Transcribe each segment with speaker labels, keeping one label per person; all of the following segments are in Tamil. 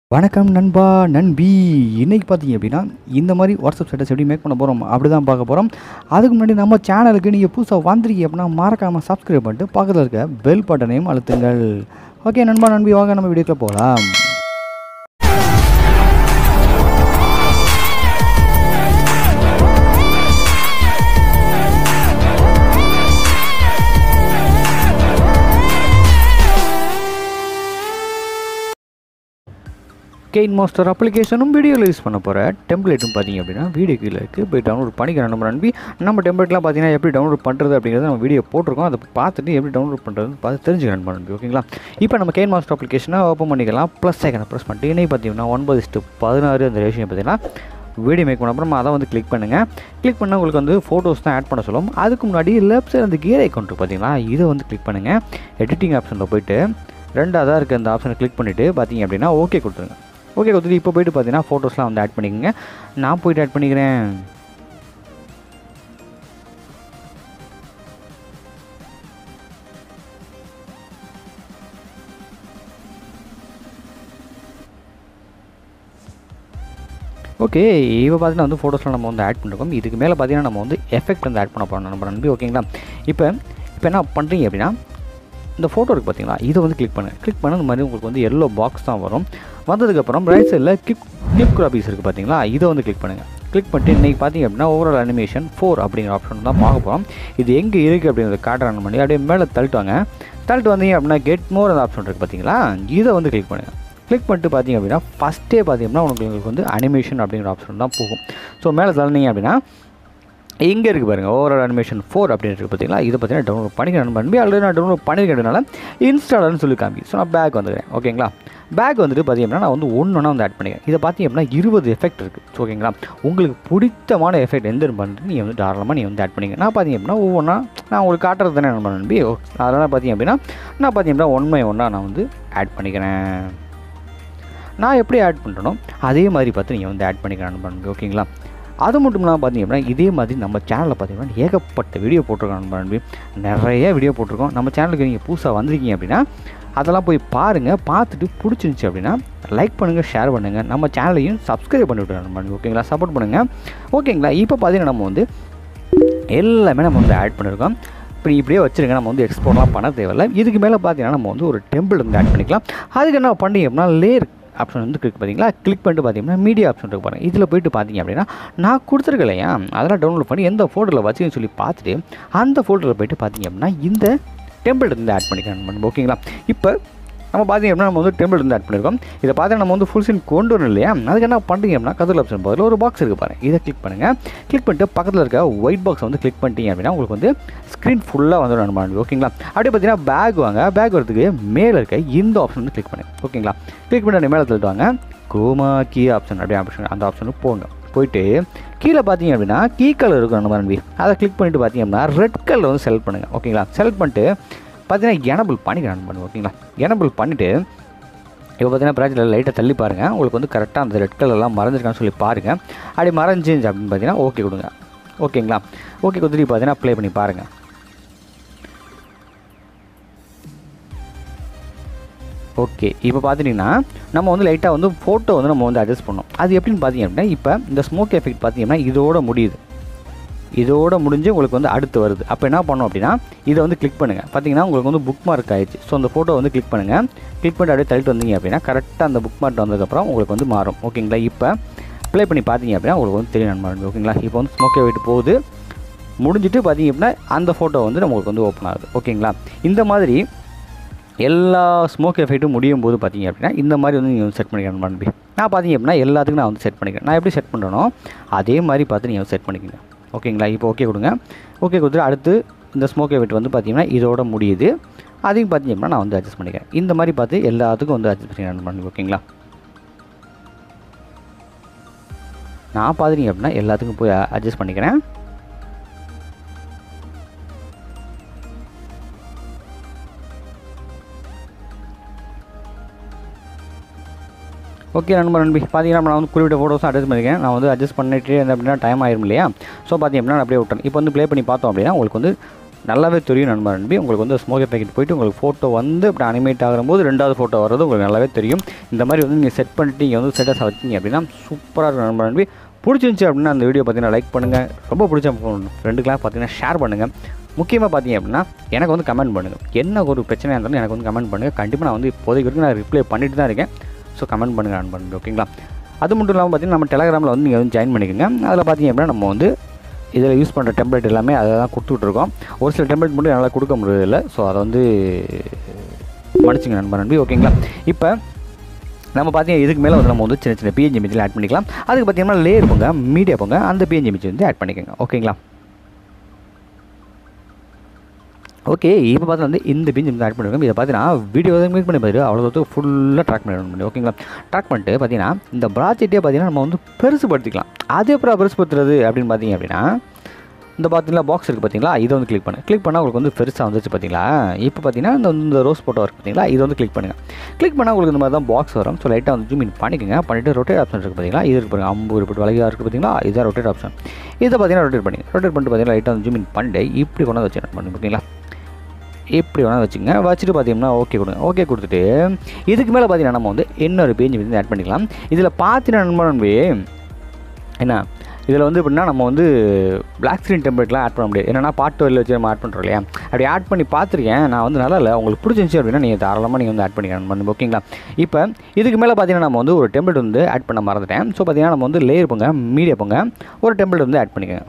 Speaker 1: வணக்கம் நண்பா நண்பி இன்னைக்கு பார்த்தீங்க அப்படின்னா இந்த மாதிரி வாட்ஸ்அப் ஸ்டேட்டஸ் எப்படி மேக் பண்ண போகிறோம் அப்படி தான் பார்க்க போகிறோம் அதுக்கு முன்னாடி நம்ம சேனலுக்கு நீங்கள் புதுசாக வந்திருக்கீங்க அப்படின்னா மறக்காமல் சப்ஸ்கிரைப் பண்ணிட்டு பக்கத்தில் இருக்க பெல் பட்டனையும் அழுத்துங்கள் ஓகே நண்பா நண்பி வாங்க நம்ம வீடியோக்குள்ள போகலாம் கெயின் மாஸ்டர் அப்ளிகேஷனும் வீடியோவில் யூஸ் பண்ண போகிற டெம்ப்ளேட்டும் பார்த்தீங்க அப்படின்னா வீடியோ கீழே இருக்குது போய் டவுன்லோட் பண்ணிக்கிறேன் நம்ம நம்பி நம்ம டெம்ப்ளேட்லாம் பார்த்தீங்கன்னா எப்படி டவுன்லோட் பண்ணுறது அப்படிங்கிறத நம்ம வீடியோ போட்டிருக்கோம் அதை பார்த்துட்டு எப்படி டவுன்லோட் பண்ணுறதுன்னு பார்த்து தெரிஞ்சுக்கிறேன் நம்ம நம்பி ஓகேங்களா இப்போ நம்ம கெயின் மாஸ்டர் அப்ளிகேஷனை ஓப்பன் பண்ணிக்கலாம் ப்ளஸ் செகண்ட் ப்ரெஸ் பண்ணிட்டு இன்னைக்கு பார்த்தீங்கன்னா ஒன்பது இஸ்ட்டு பதினாறு அந்த ரேஷியோ பார்த்தீங்கன்னா வீடியோ மேக் பண்ண அப்புறம் அதை வந்து கிளிக் பண்ணுங்கள் கிளிக் பண்ணால் உங்களுக்கு வந்து ஃபோட்டோஸ் தான் ஆட் பண்ண சொல்லும் அதுக்கு முன்னாடி லெஃப்ட் சைடு அந்த கியர் ஐக்கௌண்ட் பார்த்தீங்களா இதை வந்து கிளிக் பண்ணுங்கள் எடிட்டிங் ஆப்ஷனில் போயிட்டு ரெண்டாவதாக இருக்க அந்த ஆப்ஷனை கிளிக் பண்ணிவிட்டு பார்த்தீங்க அப்படின்னா ஓகே கொடுத்துருங்க ஓகே கொடுத்துட்டு இப்போ போயிட்டு பார்த்தீங்கன்னா ஃபோட்டோஸ்லாம் வந்து ஆட் பண்ணிக்கோங்க நான் போயிட்டு ஆட் பண்ணிக்கிறேன் ஓகே இப்போ பார்த்தீங்கன்னா வந்து ஃபோட்டோஸ்லாம் நம்ம வந்து ஆட் பண்ணிருக்கோம் இதுக்கு மேலே பார்த்தீங்கன்னா நம்ம வந்து எஃபெக்ட் வந்து ஆட் பண்ண போகிறோம் நம்ம நம்பி ஓகேங்களா இப்போ இப்போ என்ன பண்ணுறீங்க அப்படின்னா இந்த ஃபோட்டோ இருக்குது பார்த்தீங்களா இதை வந்து கிளிக் பண்ணுங்கள் கிளிக் பண்ண இந்த மாதிரி உங்களுக்கு வந்து எல்லோ பாக்ஸ் தான் வரும் வந்ததுக்கப்புறம் ரைட் சைடில் கிளிக் கிளிக் கிராபிஸ் இருக்குது பார்த்தீங்களா இதை வந்து கிளிக் பண்ணுங்கள் கிளிக் பண்ணிட்டு இன்றைக்கி பார்த்தீங்க அப்படின்னா ஓவரால் அனிமேஷன் ஃபோர் அப்படிங்கிற ஆப்ஷன் தான் பார்க்க போகிறோம் இது எங்கே இருக்குது அப்படிங்கிறத காட்டுறாங்க பண்ணி அப்படியே மேலே தள்ளிட்டு வாங்க தள்ளிட்டு வந்தீங்க அப்படின்னா கெட் மோர் அந்த ஆப்ஷன் இருக்குது பார்த்தீங்களா இதை வந்து கிளிக் பண்ணுங்கள் கிளிக் பண்ணிட்டு பார்த்தீங்க அப்படின்னா ஃபஸ்ட்டே பார்த்தீங்கன்னா உங்களுக்கு வந்து அனிமேஷன் அப்படிங்கிற ஆப்ஷன் தான் போகும் ஸோ மேலே தள்ளினீங்க அப்படின்னா இங்கே இருக்குது பாருங்கள் ஓவரால் அனிமேஷன் ஃபோர் அப்படின்னு இருக்குது பார்த்தீங்களா இதை பார்த்தீங்கன்னா டவுன்லோட் பண்ணிக்கிறேன் பண்ணி ஆல்ரெடி நான் டவுன்லோட் பண்ணிக்கிறதுனால இன்ஸ்டாலர்னு சொல்லி காமி ஸோ நான் பேக் வந்துடுறேன் ஓகேங்களா பேக் வந்துட்டு பார்த்தீங்கன்னா நான் வந்து ஒன்று ஒன்றா வந்து ஆட் பண்ணிக்கிறேன் இதை பார்த்தீங்க அப்படின்னா இருபது எஃபெக்ட் இருக்குது ஓகேங்களா உங்களுக்கு பிடித்தமான எஃபெக்ட் எந்த பண்ணிட்டு நீங்கள் வந்து தாராளமாக நீங்கள் வந்து ஆட் பண்ணிங்க நான் பார்த்தீங்க அப்படின்னா ஒவ்வொன்றா நான் உங்களுக்கு காட்டுறது தானே நம்ம நம்பி அதனால் பார்த்தீங்க அப்படின்னா நான் பார்த்தீங்க அப்படின்னா ஒன் பை ஒன்றா நான் வந்து ஆட் பண்ணிக்கிறேன் நான் எப்படி ஆட் பண்ணுறனோ அதே மாதிரி பார்த்து நீங்கள் வந்து ஆட் பண்ணிக்கிறேன் நம்பி ஓகேங்களா அது மட்டும் இல்லாமல் பார்த்தீங்க அப்படின்னா இதே மாதிரி நம்ம சேனலில் பார்த்தீங்கன்னா ஏகப்பட்ட வீடியோ போட்டிருக்கோம் நண்பி நிறைய வீடியோ போட்டிருக்கோம் நம்ம சேனலுக்கு நீங்கள் புதுசாக வந்திருக்கீங்க அப்படின்னா அதெல்லாம் போய் பாருங்கள் பார்த்துட்டு பிடிச்சிருந்துச்சி அப்படின்னா லைக் பண்ணுங்கள் ஷேர் பண்ணுங்கள் நம்ம சேனலையும் சப்ஸ்கிரைப் பண்ணி விட்டுருங்க நண்பன் ஓகேங்களா சப்போர்ட் பண்ணுங்கள் ஓகேங்களா இப்போ பார்த்தீங்கன்னா நம்ம வந்து எல்லாமே நம்ம வந்து ஆட் பண்ணியிருக்கோம் இப்படி இப்படியே வச்சுருங்க நம்ம வந்து எக்ஸ்போர்ட்லாம் பண்ண தேவையில்லை இதுக்கு மேலே பார்த்தீங்கன்னா நம்ம வந்து ஒரு டெம்பிள் வந்து ஆட் பண்ணிக்கலாம் அதுக்கு என்ன பண்ணீங்க அப்படின்னா லேயர் ஆப்ஷன் வந்து கிளிக் பார்த்தீங்களா கிளிக் பண்ணிட்டு பார்த்தீங்கன்னா மீடியா ஆப்ஷன் இருக்கு பாருங்கள் இதில் போயிட்டு பார்த்தீங்க அப்படின்னா நான் கொடுத்துருக்கேன் இல்லையா அதெல்லாம் டவுன்லோட் பண்ணி எந்த ஃபோட்டோவில் வச்சுன்னு சொல்லி பார்த்துட்டு அந்த ஃபோட்டோவில் போயிட்டு பார்த்தீங்க அப்படின்னா இந்த டெம்பிள் இருந்து ஆட் பண்ணிக்கிறேன் ஓகேங்களா இப்போ நம்ம பார்த்தீங்க அப்படின்னா நம்ம வந்து டெம்பிள் இருந்து ஆட் பண்ணியிருக்கோம் இதை பார்த்து நம்ம வந்து ஃபுல் சீன் கொண்டு வரணும் இல்லையா அதுக்கு என்ன பண்ணுறீங்க அப்படின்னா கதில் ஆப்ஷன் பதில் ஒரு பாக்ஸ் இருக்குது பாருங்கள் இதை கிளிக் பண்ணுங்கள் கிளிக் பண்ணிட்டு பக்கத்தில் இருக்க ஒயிட் பாக்ஸ் வந்து கிளிக் பண்ணிட்டீங்க அப்படின்னா உங்களுக்கு வந்து ஸ்க்ரீன் ஃபுல்லாக வந்துடும் நம்ம ஓகேங்களா அப்படியே பார்த்தீங்கன்னா பேக் வாங்க பேக் வரதுக்கு மேலே இருக்க இந்த ஆப்ஷன் வந்து கிளிக் பண்ணுங்கள் ஓகேங்களா கிளிக் பண்ணி மேலே தள்ளிட்டு வாங்க கோமா கீ ஆப்ஷன் அப்படியே ஆப்ஷன் அந்த ஆப்ஷனுக்கு போங்க போயிட்டு கீழே பார்த்தீங்க அப்படின்னா கீ கலர் இருக்கும் நம்ம நம்பி அதை கிளிக் பண்ணிட்டு பார்த்தீங்க அப்படின்னா ரெட் கலர் வந்து செலக்ட் பண்ணுங்கள் ஓகேங்களா செலக்ட் பண்ணிட்டு பார்த்தீங்கன்னா எனபிள் பண்ணிக்கிறேன் பண்ணுங்க ஓகேங்களா எனபிள் பண்ணிவிட்டு இப்போ பார்த்தீங்கன்னா ப்ராஜெக்டில் லைட்டை தள்ளி பாருங்கள் உங்களுக்கு வந்து கரெக்டாக அந்த ரெட் கலர்லாம் மறைஞ்சிருக்கான்னு சொல்லி பாருங்கள் அப்படி மறைஞ்சிருந்துச்சு அப்படின்னு பார்த்தீங்கன்னா ஓகே கொடுங்க ஓகேங்களா ஓகே கொடுத்துட்டு பார்த்தீங்கன்னா ப்ளே பண்ணி பாருங்கள் ஓகே இப்போ பார்த்துட்டிங்கன்னா நம்ம வந்து லைட்டாக வந்து ஃபோட்டோ வந்து நம்ம வந்து அட்ஜஸ்ட் பண்ணோம் அது எப்படின்னு பார்த்தீங்க அப்படின்னா இப்போ இந்த ஸ்மோக் எஃபெக்ட் பார்த்தீங்கன்னா இதோட முடியுது இதோட முடிஞ்சு உங்களுக்கு வந்து அடுத்து வருது அப்போ என்ன பண்ணோம் அப்படின்னா இதை வந்து கிளிக் பண்ணுங்கள் பார்த்தீங்கன்னா உங்களுக்கு வந்து புக் மார்க் ஆயிடுச்சு ஸோ அந்த ஃபோட்டோ வந்து கிளிக் பண்ணுங்கள் கிளிக் பண்ணிட்டு அப்படியே தள்ளிட்டு வந்தீங்க அப்படின்னா கரெக்டாக அந்த புக் மார்க் வந்ததுக்கப்புறம் உங்களுக்கு வந்து மாறும் ஓகேங்களா இப்போ ப்ளே பண்ணி பார்த்தீங்க அப்படின்னா உங்களுக்கு வந்து தெரியும் நண்பன் ஓகேங்களா இப்போ வந்து ஸ்மோக்கே வெயிட்டு போகுது முடிஞ்சிட்டு பார்த்தீங்க அப்படின்னா அந்த ஃபோட்டோ வந்து நம்மளுக்கு வந்து ஓப்பன் ஆகுது ஓகேங்களா இந்த மாதிரி எல்லா ஸ்மோக் எஃபெக்ட்டும் முடியும் போது பார்த்தீங்க அப்படின்னா இந்த மாதிரி வந்து நீங்கள் செட் பண்ணிக்கிறேன் நண்பி நான் பார்த்தீங்க அப்படின்னா எல்லாத்துக்கும் நான் வந்து செட் பண்ணிக்கிறேன் நான் எப்படி செட் பண்ணுறனோ அதே மாதிரி பார்த்து நீங்கள் செட் பண்ணிக்கங்க ஓகேங்களா இப்போ ஓகே கொடுங்க ஓகே கொடுத்துட்டு அடுத்து இந்த ஸ்மோக் எஃபெக்ட் வந்து பார்த்தீங்கன்னா இதோட முடியுது அதையும் பார்த்தீங்கன்னா நான் வந்து அட்ஜஸ்ட் பண்ணிக்கிறேன் இந்த மாதிரி பார்த்து எல்லாத்துக்கும் வந்து அட்ஜஸ்ட் பண்ணிக்கிறேன் ஓகேங்களா நான் பார்த்துட்டீங்க அப்படின்னா எல்லாத்துக்கும் போய் அட்ஜஸ்ட் பண்ணிக்கிறேன் ஓகே நண்பர் நம்பி பார்த்தீங்கன்னா நான் வந்து குறிப்பிட்ட ஃபோட்டோஸும் அட்ஜஸ்ட் பண்ணியிருக்கேன் நான் வந்து அட்ஜஸ்ட் பண்ணிட்டு இருந்தேன் அப்படின்னா டைம் ஆயிரும் இல்லையா ஸோ பார்த்தீங்க அப்படின்னா நான் அப்படியே விட்டேன் இப்போ வந்து ப்ளே பண்ணி பார்த்தோம் அப்படின்னா உங்களுக்கு வந்து நல்லாவே தெரியும் நண்பா நம்பி உங்களுக்கு வந்து ஸ்மோக் பேக்கெட் போயிட்டு உங்களுக்கு ஃபோட்டோ வந்து அப்படி அனிமேட் ஆகும்போது ரெண்டாவது ஃபோட்டோ வர்றது உங்களுக்கு நல்லாவே தெரியும் இந்த மாதிரி வந்து நீங்கள் செட் பண்ணிட்டு நீங்கள் வந்து ஸ்டேட்டஸ் வச்சிங்க அப்படின்னா சூப்பராக இருக்கும் நண்பா நம்பி பிடிச்சிருந்துச்சி அப்படின்னா அந்த வீடியோ பார்த்தீங்கன்னா லைக் பண்ணுங்கள் ரொம்ப பிடிச்ச ஃப்ரெண்டுக்கெலாம் பார்த்தீங்கன்னா ஷேர் பண்ணுங்கள் முக்கியமாக பார்த்தீங்க அப்படின்னா எனக்கு வந்து கமெண்ட் பண்ணுங்கள் என்ன ஒரு பிரச்சனையாக இருந்தாலும் எனக்கு வந்து கமெண்ட் பண்ணுங்கள் கண்டிப்பாக நான் வந்து இப்போதைக்கு வரைக்கும் நான் ரிப்ளை பண்ணிட்டு தான் இருக்கேன் ஸோ கமெண்ட் பண்ணுங்கள் நான் பண்ணுறேன் ஓகேங்களா அது மட்டும் இல்லாமல் பார்த்தீங்கன்னா நம்ம டெலகிராமில் வந்து நீங்கள் வந்து ஜாயின் பண்ணிக்கோங்க அதில் பார்த்தீங்க அப்படின்னா நம்ம வந்து இதில் யூஸ் பண்ணுற டெம்ப்ளேட் எல்லாமே அதை தான் கொடுத்துட்ருக்கோம் ஒரு சில டெம்ப்ளேட் மட்டும் என்னால் கொடுக்க முடியறதில்ல ஸோ அதை வந்து மன்னிச்சுங்க நண்பர் நம்பி ஓகேங்களா இப்போ நம்ம பார்த்தீங்கன்னா இதுக்கு மேலே வந்து நம்ம வந்து சின்ன சின்ன பிஎன்ஜி இமேஜில் ஆட் பண்ணிக்கலாம் அதுக்கு பார்த்தீங்கன்னா லேயர் போங்க மீடியா போங்க அந்த பிஎன்ஜி இமேஜ் வந்து ஆட் பண்ணிக்கோங்க ஓகேங்களா ஓகே இப்போ பார்த்து வந்து இந்த பிஞ்சு வந்து ஆட் பண்ணிருக்கோம் இதை பார்த்தீங்கன்னா வீடியோ மேக் பண்ணி பார்த்துட்டு அவ்வளோ தூரத்துக்கு ஃபுல்லாக ட்ராக் பண்ணி ஓகேங்களா ட்ராக் பண்ணிட்டு பார்த்தீங்கன்னா இந்த ப்ராஜெக்டே பார்த்தீங்கன்னா நம்ம வந்து பெருசுபடுத்திக்கலாம் அது எப்பறம் பெருசுபடுத்துறது அப்படின்னு பார்த்தீங்க அப்படின்னா இந்த பார்த்தீங்களா பாக்ஸ் இருக்குது பார்த்தீங்களா இதை வந்து கிளிக் பண்ணு கிளிக் பண்ணால் உங்களுக்கு வந்து பெருசாக வந்துச்சு பார்த்தீங்களா இப்போ பார்த்தீங்கன்னா இந்த இந்த ரோஸ் ஃபோட்டோ இருக்குது பார்த்தீங்களா இதை வந்து கிளிக் பண்ணுங்கள் கிளிக் பண்ணால் உங்களுக்கு இந்த மாதிரி தான் பாக்ஸ் வரும் ஸோ லைட்டாக வந்து ஜூம் இன் பண்ணிக்கோங்க பண்ணிவிட்டு ரொட்டேட் ஆப்ஷன் இருக்குது பார்த்தீங்களா இது இருக்கு பாருங்க அம்பு இருக்கு வளையாக இருக்குது பார்த்தீங்களா இதான் ரொட்டேட் ஆப்ஷன் இதை பார்த்தீங்கன்னா ரொட்டேட் பண்ணி ரொட்டேட் பண்ணிட்டு பார்த்தீங்கன்னா லைட்டாக வந்து ஜூம் இன் பண்ணிட்டு இப்படி கொண்டு வந்து வச்சு பண்ணி ஓகேங்களா இப்படி வேணால் வச்சுங்க வச்சுட்டு பார்த்தீங்கன்னா ஓகே கொடுங்க ஓகே கொடுத்துட்டு இதுக்கு மேலே பார்த்தீங்கன்னா நம்ம வந்து இன்னொரு பேஜ் வந்து ஆட் பண்ணிக்கலாம் இதில் பார்த்தீங்கன்னா நண்பன்பே என்ன இதில் வந்து எப்படின்னா நம்ம வந்து பிளாக் ஸ்க்ரீன் டெம்ப்ளேட்லாம் ஆட் பண்ண முடியாது என்னென்னா பாட்டு வழியில் வச்சு நம்ம ஆட் பண்ணுறோம் இல்லையா அப்படி ஆட் பண்ணி பார்த்துருக்கேன் நான் வந்து நல்லா இல்லை உங்களுக்கு பிடிச்சிருந்துச்சி அப்படின்னா நீங்கள் தாராளமாக நீங்கள் வந்து ஆட் பண்ணிக்கலாம் ஓகேங்களா இப்போ இதுக்கு மேலே பார்த்தீங்கன்னா நம்ம வந்து ஒரு டெம்ப்ளேட் வந்து ஆட் பண்ண மறந்துட்டேன் ஸோ பார்த்தீங்கன்னா நம்ம வந்து லேயர் போங்க மீடியா போங்க ஒரு டெம்ப்ளேட் வந்து ஆட் பண்ணிக்கோங்க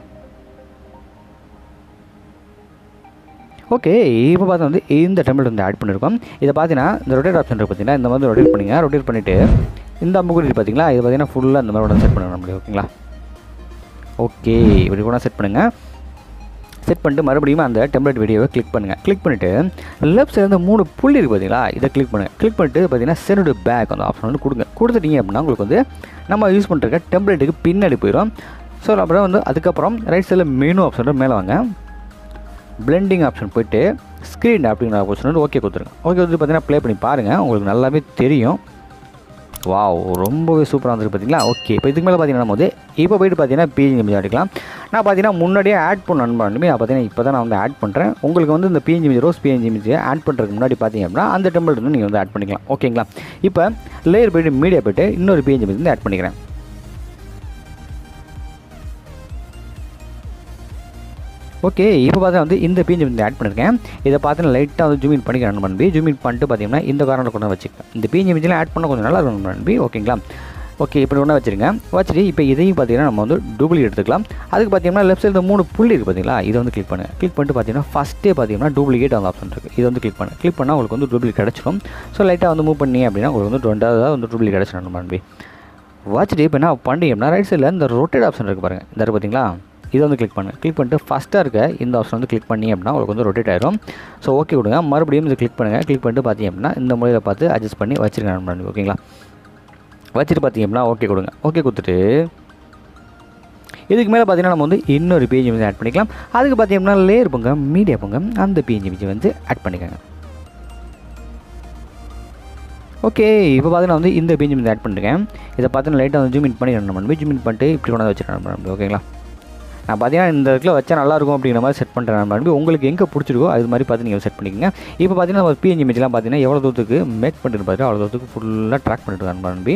Speaker 1: ஓகே இப்போ பார்த்து வந்து இந்த டெம்ப்ளேட் வந்து ஆட் பண்ணியிருக்கோம் இதை பார்த்தீங்கன்னா இந்த ரொட்டேட் ஆப்ஷன் இருக்குது பார்த்தீங்கன்னா இந்த மாதிரி ரொட்டேட் பண்ணிங்க ரொட்டேட் பண்ணிவிட்டு இந்த அம்புக்குடி பார்த்தீங்களா இது பார்த்தீங்கன்னா ஃபுல்லாக இந்த மாதிரி உடனே செட் பண்ணணும் நம்மளுக்கு ஓகேங்களா ஓகே இப்படி கூட செட் பண்ணுங்கள் செட் பண்ணிட்டு மறுபடியும் அந்த டெம்ப்ளேட் வீடியோவை கிளிக் பண்ணுங்கள் கிளிக் பண்ணிவிட்டு லெஃப்ட் சைடு வந்து மூணு புள்ளி இருக்குது பார்த்தீங்களா இதை கிளிக் பண்ணுங்கள் கிளிக் பண்ணிட்டு பார்த்தீங்கன்னா சென்டு பேக் அந்த ஆப்ஷன் வந்து கொடுங்க கொடுத்துட்டீங்க அப்படின்னா உங்களுக்கு வந்து நம்ம யூஸ் பண்ணுற டெம்ப்ளேட்டுக்கு பின்னாடி போயிடும் ஸோ அப்புறம் வந்து அதுக்கப்புறம் ரைட் சைடில் மெனு ஆப்ஷன் மேலே வாங்க பிளெண்டிங் ஆப்ஷன் போயிட்டு ஸ்க்ரீன் அப்படிங்கிற ஆப்ஷன் வந்து ஓகே கொடுத்துருங்க ஓகே வந்து பார்த்தீங்கன்னா ப்ளே பண்ணி பாருங்கள் உங்களுக்கு நல்லாவே தெரியும் வாவ் ரொம்பவே சூப்பராக வந்துருக்கு பார்த்தீங்களா ஓகே இப்போ இதுக்கு மேலே பார்த்தீங்கன்னா நம்ம வந்து இப்போ போயிட்டு பார்த்தீங்கன்னா பிஎன்ஜி இமேஜ் அடிக்கலாம் நான் பார்த்தீங்கன்னா முன்னாடியே ஆட் பண்ண நண்பனுமே நான் பார்த்தீங்கன்னா இப்போ தான் நான் வந்து ஆட் பண்ணுறேன் உங்களுக்கு வந்து இந்த PNG image rose PNG image add பண்ணுறதுக்கு முன்னாடி பார்த்தீங்க அப்படின்னா அந்த டெம்பிள் வந்து நீங்கள் வந்து ஆட் பண்ணிக்கலாம் ஓகேங்களா இப்போ லேயர் போயிட்டு மீடியா போயிட்டு இன்னொரு பிஎன்ஜி இமேஜ் வந்து ஆட் பண்ணிக்கிறேன் ஓகே இப்போ பார்த்தா வந்து இந்த பிஎன்ஜி வந்து ஆட் பண்ணியிருக்கேன் இதை பார்த்து லைட்டாக வந்து ஜூம் இன் பண்ணிக்கிறேன் நண்பி ஜூம் இன் பண்ணிட்டு பார்த்தீங்கன்னா இந்த காரணம் கொண்டு வச்சுக்கேன் இந்த பிஎன்ஜி இமேஜில் ஆட் பண்ண கொஞ்சம் நல்லா இருக்கும் நண்பி ஓகேங்களா ஓகே இப்படி ஒன்றா வச்சுருங்க வச்சுட்டு இப்போ இதையும் பார்த்தீங்கன்னா நம்ம வந்து டூப்ளிகேட் எடுத்துக்கலாம் அதுக்கு பார்த்தீங்கன்னா லெஃப்ட் சைடில் மூணு புள்ளி இருக்குது பார்த்தீங்களா இதை வந்து கிளிக் பண்ணுங்கள் கிளிக் பண்ணிட்டு பார்த்தீங்கன்னா ஃபஸ்ட்டே பார்த்தீங்கன்னா டூப்ளிகேட் அந்த ஆப்ஷன் இருக்குது இது வந்து கிளிக் பண்ணு கிளிக் பண்ணால் உங்களுக்கு வந்து டூப்ளிகேட் கிடச்சிடும் ஸோ லைட்டாக வந்து மூவ் பண்ணி அப்படின்னா உங்களுக்கு வந்து ரெண்டாவது வந்து டூப்ளிகேட் கிடச்சிடும் நண்பி வச்சுட்டு இப்போ என்ன பண்ணீங்க அப்படின்னா ரைட் சைடில் இந்த ரொட்டேட் ஆப்ஷன் இருக்குது பாருங்கள் இந்த இருக்கு பார்த்தீங்களா இதை வந்து கிளிக் பண்ணு கிளிக் பண்ணிட்டு ஃபஸ்ட்டாக இருக்க இந்த ஆப்ஷன் வந்து கிளிக் பண்ணி அப்படின்னா உங்களுக்கு வந்து ரொட்டேட் ஆயிரும் ஸோ ஓகே கொடுங்க மறுபடியும் இது கிளிக் பண்ணுங்கள் கிளிக் பண்ணிட்டு பார்த்தீங்க அப்படின்னா இந்த முறையில் பார்த்து அட்ஜஸ்ட் பண்ணி வச்சுருங்க நண்பன் ஓகேங்களா வச்சுட்டு பார்த்தீங்க அப்படின்னா ஓகே கொடுங்க ஓகே கொடுத்துட்டு இதுக்கு மேலே பார்த்தீங்கன்னா நம்ம வந்து இன்னொரு பேஜ் வந்து ஆட் பண்ணிக்கலாம் அதுக்கு பார்த்தீங்கன்னா லேயர் போங்க மீடியா போங்க அந்த பேஜ் வந்து ஆட் பண்ணிக்கோங்க ஓகே இப்போ பார்த்தீங்கன்னா வந்து இந்த பேஜ் வந்து ஆட் பண்ணிருக்கேன் இதை பார்த்து லைட்டாக வந்து ஜூம் இன் பண்ணி ரன் பண்ணி ஜூம் இன் பண்ணிட்டு இப்படி கொண்டு வச்சுருக்கேன் ஓகேங்களா நான் பார்த்தீங்கன்னா இந்த இடத்துல வச்சா நல்லாயிருக்கும் அப்படிங்கிற மாதிரி செட் பண்ணுறேன் நண்பா உங்களுக்கு எங்கே பிடிச்சிருக்கோ அது மாதிரி பார்த்து நீங்கள் செட் பண்ணிக்கோங்க இப்போ பார்த்தீங்கன்னா நம்ம பிஎன்ஜி இமேஜ்லாம் பார்த்தீங்கன்னா எவ்வளோ தூரத்துக்கு மேக் பண்ணிட்டு பார்த்துட்டு அவ்வளோ தூரத்துக்கு ஃபுல்லாக ட்ராக் பண்ணிட்டு நண்பா நம்பி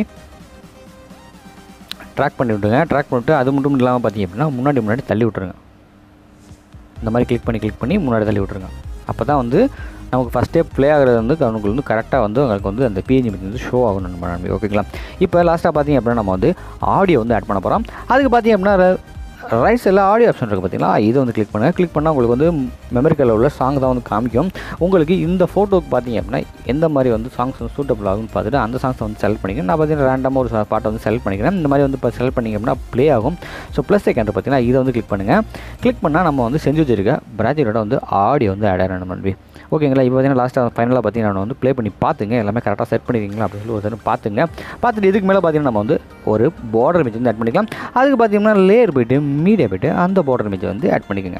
Speaker 1: ட்ராக் பண்ணி விட்டுருங்க ட்ராக் பண்ணிவிட்டு அது மட்டும் இல்லாமல் பார்த்தீங்க அப்படின்னா முன்னாடி முன்னாடி தள்ளி விட்ருங்க இந்த மாதிரி கிளிக் பண்ணி கிளிக் பண்ணி முன்னாடி தள்ளி விட்ருங்க அப்போ தான் வந்து நமக்கு ஃபஸ்ட்டே ப்ளே ஆகிறது வந்து அவங்களுக்கு வந்து கரெக்டாக வந்து உங்களுக்கு வந்து அந்த பிஎன்ஜி வந்து ஷோ ஆகணும் நம்ம நம்பி ஓகேங்களா இப்போ லாஸ்ட்டாக பார்த்தீங்க அப்படின்னா நம்ம வந்து ஆடியோ வந்து ஆட் பண்ண போகிறோம் அதுக்கு பார்த்தீங்க அப்படின்னா ரைட் சைடில் ஆடியோ ஆப்ஷன் இருக்குது பார்த்தீங்களா இதை வந்து கிளிக் பண்ணுங்கள் கிளிக் பண்ணால் உங்களுக்கு வந்து மெமரி கார்டில் உள்ள சாங் தான் வந்து காமிக்கும் உங்களுக்கு இந்த ஃபோட்டோக்கு பார்த்தீங்க அப்படின்னா எந்த மாதிரி வந்து சாங்ஸ் வந்து சூட்டபிள் ஆகும்னு பார்த்துட்டு அந்த சாங்ஸை வந்து செலக்ட் பண்ணிக்கிறேன் நான் பார்த்தீங்கன்னா ரேண்டமாக ஒரு பாட்டை வந்து செலக்ட் பண்ணிக்கிறேன் இந்த மாதிரி வந்து இப்போ செலக்ட் பண்ணிங்க அப்படின்னா ப்ளே ஆகும் ஸோ ப்ளஸ் செகண்ட் பார்த்தீங்கன்னா இதை வந்து கிளிக் பண்ணுங்கள் கிளிக் பண்ணால் நம்ம வந்து செஞ்சு வச்சிருக்க பிராஜிலோட வந்து ஆடியோ வந்து ஆட் ஆகணும் நம்பி ஓகேங்களா இப்போ பார்த்தீங்கன்னா லாஸ்ட்டாக ஃபைனலாக பார்த்தீங்கன்னா நான் வந்து ப்ளே பண்ணி பார்த்துங்க எல்லாமே கரெக்டாக செட் பண்ணிருக்கீங்களா அப்படின்னு சொல்லி ஒரு தடவை பார்த்துங்க பார்த்துட்டு இதுக்கு மேலே பார்த்தீங்கன்னா நம்ம வந்து ஒரு பார்டர் இமேஜ் வந்து ஆட் பண்ணிக்கலாம் அதுக்கு பார்த்தீங்கன்னா லேயர் போயிட்டு மீடியா போயிட்டு அந்த பார்டர் இமேஜ் வந்து ஆட் பண்ணிக்கோங்க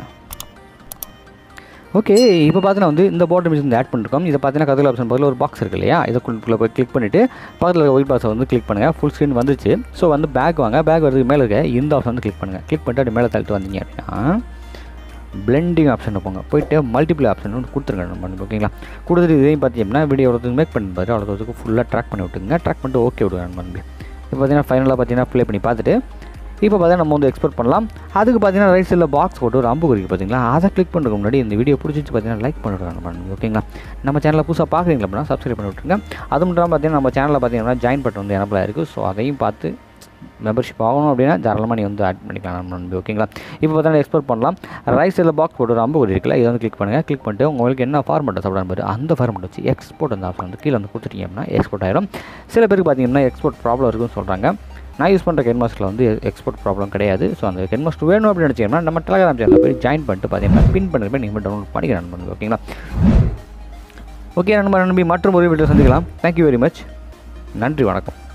Speaker 1: ஓகே இப்போ பார்த்தீங்கன்னா வந்து இந்த பார்டர் இமேஜ் வந்து ஆட் பண்ணிருக்கோம் இதை பார்த்தீங்கன்னா கதில் ஆப்ஷன் பதில் ஒரு பாக்ஸ் இருக்கு இல்லையா இதுக்குள்ளே போய் கிளிக் பண்ணிவிட்டு பக்கத்தில் இருக்க ஒயிட் பாக்ஸை வந்து கிளிக் பண்ணுங்கள் ஃபுல் ஸ்க்ரீன் வந்துச்சு ஸோ வந்து பேக் வாங்க பேக் வரதுக்கு மேலே இருக்க இந்த ஆப்ஷன் வந்து கிளிக் பண்ணுங்கள் கிளிக் பண்ணிட்டு அப்படி மேலே தள்ளிட்டு வந்தீங்க அப்படின்னா பிளெண்டிங் ஆப்ஷன் போங்க போயிட்டு மல்டிபிள் ஆப்ஷன் ஒன்று கொடுத்துருங்க நம்ம வந்து ஓகேங்களா கொடுத்துட்டு இதையும் பார்த்தீங்கன்னா வீடியோ ஒருத்தருக்கு மேக் பண்ணி பாரு அவ்வளோத்துக்கு ஃபுல்லாக ட்ராக் பண்ணி விட்டுங்க ட்ராக் பண்ணிட்டு ஓகே விடுங்க நம்ம வந்து இப்போ பார்த்தீங்கன்னா ஃபைனலாக பார்த்தீங்கன்னா ப்ளே பண்ணி பார்த்துட்டு இப்போ பார்த்தீங்கன்னா நம்ம வந்து எக்ஸ்போர்ட் பண்ணலாம் அதுக்கு பார்த்தீங்கன்னா ரைட் சைடில் பாக்ஸ் போட்டு ஒரு அம்பு குறிக்கு பார்த்தீங்களா அதை கிளிக் பண்ணுறதுக்கு முன்னாடி இந்த வீடியோ பிடிச்சிச்சு பார்த்தீங்கன்னா லைக் பண்ணிவிடுங்க நம்ம ஓகேங்களா நம்ம சேனலில் புதுசாக பார்க்குறீங்களா அப்படின்னா சப்ஸ்கிரைப் பண்ணி விட்டுருங்க அது மட்டும் இல்லாமல் பார்த்தீங்கன்னா நம்ம சேனலில் பார்த்தீங்கன்னா ஜாயின் பட்டன் வந்து எனப்பில் இருக்குது ஸோ அதையும் பார்த்து மெம்பர்ஷிப் ஆகணும் அப்படின்னா தாராளமாக நீ வந்து ஆட் பண்ணிக்கலாம் நம்ம நம்பி ஓகேங்களா இப்போ பார்த்தா எக்ஸ்போர்ட் பண்ணலாம் ரைட் சைடில் பாக்ஸ் போட்டு ஒரு அம்பு குறி இருக்குல்ல இதை வந்து கிளிக் பண்ணுங்கள் கிளிக் பண்ணிட்டு உங்களுக்கு என்ன ஃபார்மெட்டை சாப்பிடாம பாரு அந்த ஃபார்மெட் வச்சு எக்ஸ்போர்ட் அந்த ஆப்ஷன் வந்து கீழே வந்து கொடுத்துட்டீங்க அப்படின்னா எக்ஸ்போர்ட் ஆயிரும் சில பேருக்கு பார்த்தீங்கன்னா எக்ஸ்போர்ட் ப்ராப்ளம் இருக்குன்னு சொல்கிறாங்க நான் யூஸ் பண்ணுற கென்மாஸ்கில் வந்து எக்ஸ்போர்ட் ப்ராப்ளம் கிடையாது ஸோ அந்த கென்மாஸ்ட் வேணும் அப்படின்னு நினச்சிங்கன்னா நம்ம டெலகிராம் சேனலில் போய் ஜாயின் பண்ணிட்டு பார்த்தீங்கன்னா பின் பண்ணுறப்ப நீங்கள் டவுன்லோட் பண்ணிக்கிறேன் நண்பன் ஓகேங்களா ஓகே நண்பர் நம்பி மற்றும் ஒரு வீடியோ சந்திக்கலாம் தேங்க்யூ வெரி மச் நன்றி வணக்கம்